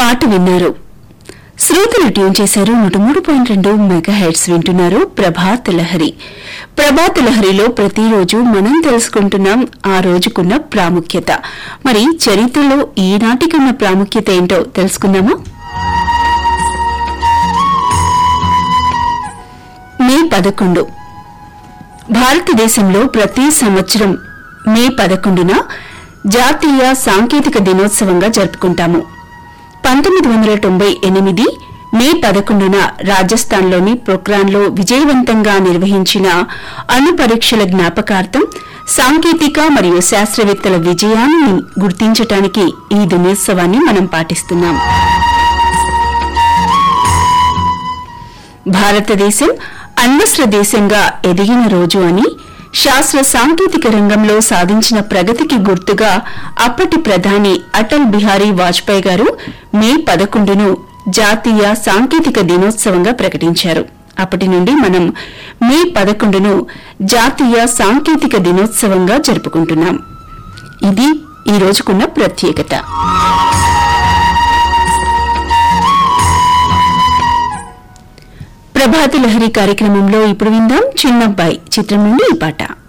పాట విన్నారు శ్రోతలు ట్యూన్ చేశారు నూట మూడు పాయింట్ రెండు మెగా హెడ్స్ వింటున్నారు ప్రభాత్ లహరి ప్రభాత్ లహరిలో ప్రతిరోజు మనం తెలుసుకుంటున్నాం ఆ రోజుకున్న ప్రాముఖ్యత మరి చరిత్రలో ఈనాటికున్న ప్రాముఖ్యత ఏంటో తెలుసుకుందామా మే పదకొండు భారతదేశంలో ప్రతి సంవత్సరం మే పదకొండున జాతీయ సాంకేతిక దినోత్సవంగా జరుపుకుంటాము పంతొమ్మిది వందల తొంభై ఎనిమిది మే పదకొండున రాజస్థాన్లోని పొక్రాన్లో విజయవంతంగా నిర్వహించిన అణు పరీక్షల జ్ఞాపకార్థం సాంకేతిక మరియు శాస్త్రవేత్తల విజయాన్ని గుర్తించటానికి ఈ దినోత్సవాన్ని మనం పాటిస్తున్నాం భారతదేశం అణ్వస్త్ర దేశంగా ఎదిగిన రోజు అని శాస్త్ర సాంకేతిక రంగంలో సాధించిన ప్రగతికి గుర్తుగా అప్పటి ప్రధాని అటల్ బిహారీ వాజ్పేయి గారు మే పదకొండును జాతీయ సాంకేతిక దినోత్సవంగా ప్రకటించారు అప్పటి నుండి మనం మే పదకొండును జాతీయ సాంకేతిక దినోత్సవంగా జరుపుకుంటున్నాం ఇది ఈ రోజుకున్న ప్రత్యేకత ప్రభాత లహరి కార్యక్రమంలో ఇప్పుడు విందాం చిన్నబ్బాయి చిత్రం నుండి ఈ పాట